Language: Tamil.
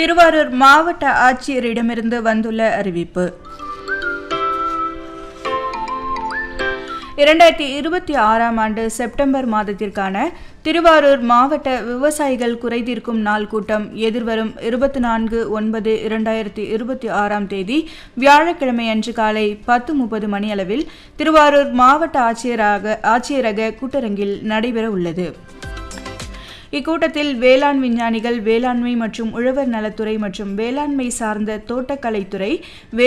திருவாரூர் மாவட்ட ஆட்சியரிடமிருந்து வந்துள்ள அறிவிப்பு இரண்டாயிரத்தி இருபத்தி ஆறாம் ஆண்டு செப்டம்பர் மாதத்திற்கான திருவாரூர் மாவட்ட விவசாயிகள் குறைதீர்க்கும் நாள் கூட்டம் எதிர்வரும் இருபத்தி நான்கு ஒன்பது இரண்டாயிரத்தி இருபத்தி ஆறாம் தேதி வியாழக்கிழமை அன்று காலை பத்து முப்பது மணியளவில் திருவாரூர் மாவட்ட ஆட்சியராக ஆட்சியரக கூட்டரங்கில் நடைபெற உள்ளது இக்கூட்டத்தில் வேளாண் விஞ்ஞானிகள் வேளாண்மை மற்றும் உழவர் நலத்துறை மற்றும் வேளாண்மை சார்ந்த தோட்டக்கலைத்துறை